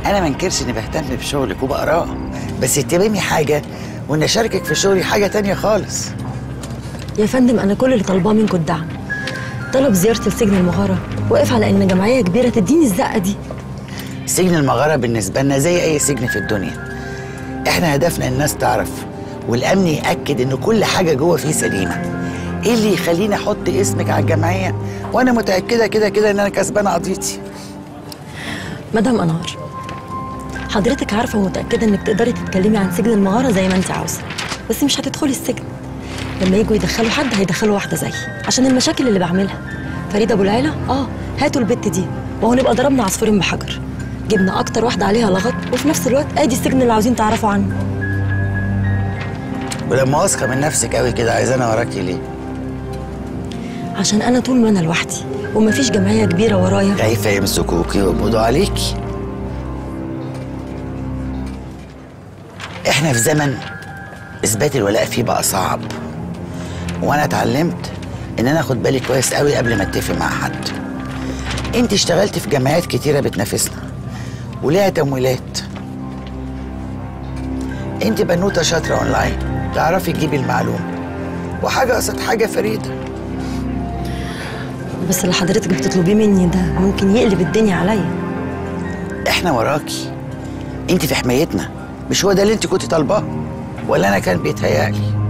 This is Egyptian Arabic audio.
انا ما انكرش اني بهتم بشغلك وبقراه بس اهتمامي حاجه وان اشاركك في شغلي حاجه تانية خالص يا فندم انا كل اللي طالباه منكم الدعم طلب زيارة السجن المغارة واقف على ان جمعية كبيرة تديني الزقة دي سجن المغاره بالنسبه لنا زي اي سجن في الدنيا احنا هدفنا الناس تعرف والامن ياكد ان كل حاجه جوه فيه سليمه ايه اللي يخليني احط اسمك على الجمعيه وانا متاكده كده كده ان انا كسبانه قضيتي مدام انهار حضرتك عارفة ومتأكدة انك تقدري تتكلمي عن سجن المغارة زي ما انت عاوزة بس مش هتدخلي السجن لما يجوا يدخلوا حد هيدخلوا واحدة زيي عشان المشاكل اللي بعملها فريدة ابو العيلة اه هاتوا البت دي وهو نبقى ضربنا عصفورين بحجر جبنا اكتر واحدة عليها لغط وفي نفس الوقت ادي السجن اللي عاوزين تعرفوا عنه ولما واثقه من نفسك قوي كده عايزانا وراكي ليه عشان انا طول ما انا لوحدي ومفيش جمعية كبيرة ورايا خايفه يمسكوكي ويقبضوا عليكي احنا في زمن اثبات الولاء فيه بقى صعب وانا اتعلمت ان انا اخد بالي كويس قوي قبل ما اتفق مع حد انت اشتغلت في جمعيات كتيره بتنافسنا وليها تمويلات انت بنوته شاطره اونلاين تعرفي تجيبي المعلومه وحاجه قصاد حاجه فريده بس اللي حضرتك بتطلبيه مني ده ممكن يقلب الدنيا عليا احنا وراكي انت في حمايتنا مش هو ده اللي انت كنت طالباه ولا انا كان بيتهيألي